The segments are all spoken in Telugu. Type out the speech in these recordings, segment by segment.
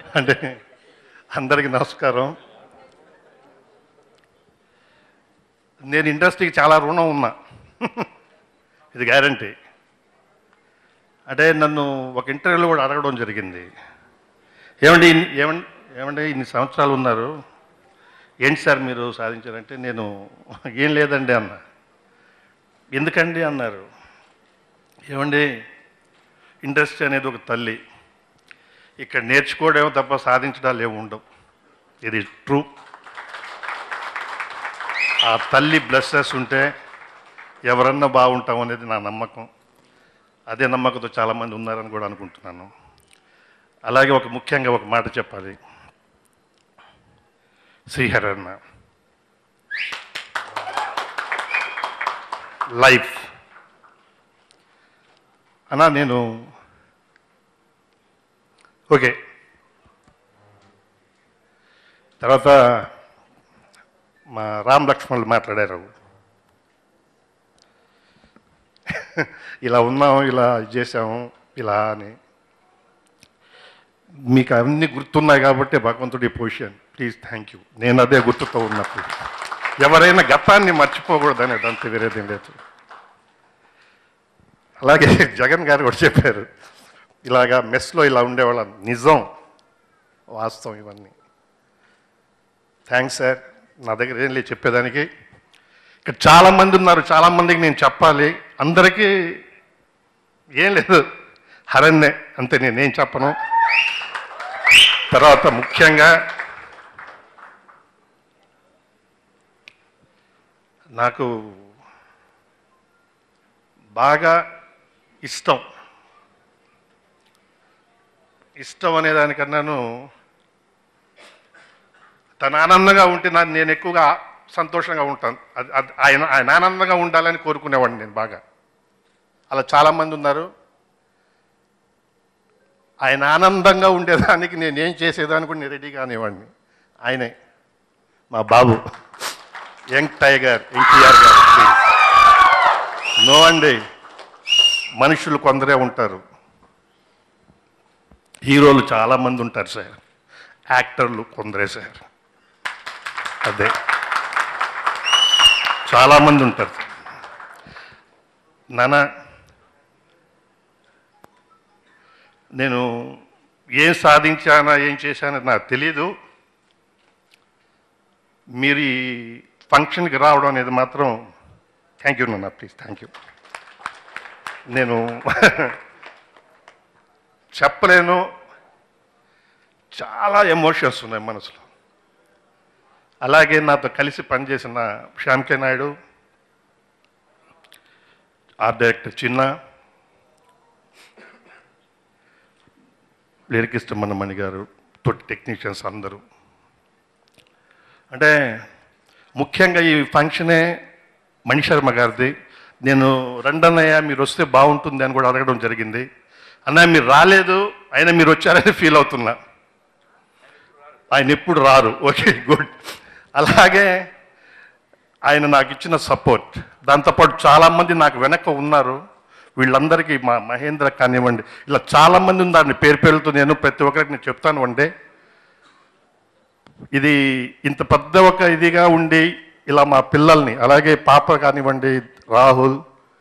అంటే అందరికీ నమస్కారం నేను ఇండస్ట్రీకి చాలా రుణం ఉన్నా ఇది గ్యారంటీ అంటే నన్ను ఒక ఇంటర్వ్యూలో కూడా అడగడం జరిగింది ఏమండి ఇన్ని- ఏమండి ఏమండి ఇన్ని సంవత్సరాలు ఉన్నారు ఏంటి సార్ మీరు సాధించారంటే నేను ఏం లేదండి అన్న ఎందుకండి అన్నారు ఏమండి ఇండస్ట్రీ అనేది ఒక తల్లి ఇక్కడ నేర్చుకోవడం తప్ప సాధించడాలు ఏమి ఉండవు ఇది ట్రూ ఆ తల్లి బ్లెస్సెస్ ఉంటే ఎవరన్నా బాగుంటాం అనేది నా నమ్మకం అదే నమ్మకంతో చాలామంది ఉన్నారని కూడా అనుకుంటున్నాను అలాగే ఒక ముఖ్యంగా ఒక మాట చెప్పాలి శ్రీహరన్న లైఫ్ అన్నా నేను ఓకే తర్వాత మా రామ్ లక్ష్మణులు మాట్లాడారు ఇలా ఉన్నాము ఇలా ఇది చేసాము ఇలా అని మీకు అన్నీ గుర్తున్నాయి కాబట్టి భగవంతుడి పొజిషన్ ప్లీజ్ థ్యాంక్ యూ నేను అదే గుర్తుతో ఉన్నప్పుడు ఎవరైనా గతాన్ని మర్చిపోకూడదని అదంతా వేరేదేం లేదు అలాగే జగన్ గారు కూడా చెప్పారు ఇలాగా మెస్లో ఇలా ఉండేవాళ్ళం నిజం వాస్తవం ఇవన్నీ థ్యాంక్స్ సార్ నా దగ్గర ఏం లేదు చెప్పేదానికి ఇక్కడ చాలామంది ఉన్నారు చాలామందికి నేను చెప్పాలి అందరికీ ఏం లేదు హరణ్యే అంతే నేనేం చెప్పను తర్వాత ముఖ్యంగా నాకు బాగా ఇష్టం ఇష్టం అనే దానికన్నాను తను ఆనందంగా ఉంటే నా నేను ఎక్కువగా సంతోషంగా ఉంటాను అది అది ఆయన ఆయన ఆనందంగా ఉండాలని కోరుకునేవాడిని నేను బాగా అలా చాలామంది ఉన్నారు ఆయన ఆనందంగా ఉండేదానికి నేను ఏం చేసేదానికి కూడా నేను రెడీ కానివ్వండి ఆయనే మా బాబు యంగ్ టైగర్ ఎన్టీఆర్ గారు ప్లీజ్ నో అండి మనుషులు కొందరే ఉంటారు హీరోలు చాలామంది ఉంటారు సార్ యాక్టర్లు కొందరే సార్ అదే చాలామంది ఉంటారు నాన్న నేను ఏం సాధించానా ఏం చేశానో నాకు తెలీదు మీరు ఈ ఫంక్షన్కి రావడం అనేది మాత్రం థ్యాంక్ యూ నాన్న ప్లీజ్ థ్యాంక్ యూ నేను చెప్పలేను చాలా ఎమోషన్స్ ఉన్నాయి మనసులో అలాగే నాతో కలిసి పనిచేసిన శ్యామ్కే నాయుడు ఆర్ట్ డైరెక్టర్ చిన్న లిరికిస్ట్ మన్నమణి గారు తోటి టెక్నీషియన్స్ అందరూ అంటే ముఖ్యంగా ఈ ఫంక్షనే మణిశర్మ గారిది నేను రండన్నయ్య మీరు వస్తే బాగుంటుంది అని కూడా అడగడం జరిగింది అన్నయ్య మీరు రాలేదు అయినా మీరు వచ్చారని ఫీల్ అవుతున్నా ఆయన ఎప్పుడు రారు ఓకే గుడ్ అలాగే ఆయన నాకు ఇచ్చిన సపోర్ట్ దాంతోపాటు చాలామంది నాకు వెనక ఉన్నారు వీళ్ళందరికీ మా మహేంద్ర కానివ్వండి ఇలా చాలామంది ఉన్నారు పేరు పేరుతో నేను ప్రతి ఒక్కరికి నేను చెప్తాను వండే ఇది ఇంత పెద్ద ఒక ఇదిగా ఉండి ఇలా మా పిల్లల్ని అలాగే పాప కానివ్వండి రాహుల్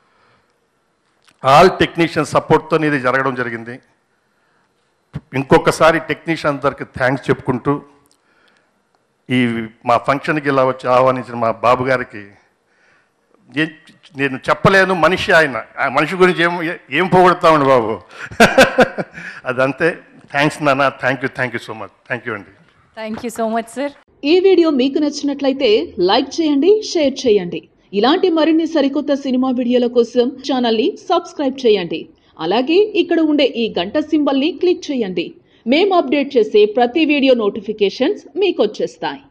ఆల్ టెక్నీషియన్ సపోర్ట్తో ఇది జరగడం జరిగింది ఇంకొకసారి టెక్నీషియన్ అందరికి థ్యాంక్స్ చెప్పుకుంటూ ఈ మా ఫంక్షన్కి ఇలా వచ్చి ఆహ్వానించిన మా బాబు గారికి ఏం నేను చెప్పలేను మనిషి ఆయన ఆ మనిషి గురించి ఏం ఏం పోగొడతామండి బాబు అదంతే థ్యాంక్స్ నాన్న thank you thank you so much thank you అండి thank you so much sir ఈ వీడియో మీకు నచ్చినట్లయితే లైక్ చేయండి షేర్ చేయండి ఇలాంటి మరిన్ని సరికొత్త సినిమా వీడియోల కోసం ఛానల్ని సబ్స్క్రైబ్ చేయండి అలాగే ఇక్కడ ఉండే ఈ గంట సింబల్ని క్లిక్ చేయండి మేము అప్డేట్ చేసే ప్రతి వీడియో నోటిఫికేషన్స్ మీకు వచ్చేస్తాయి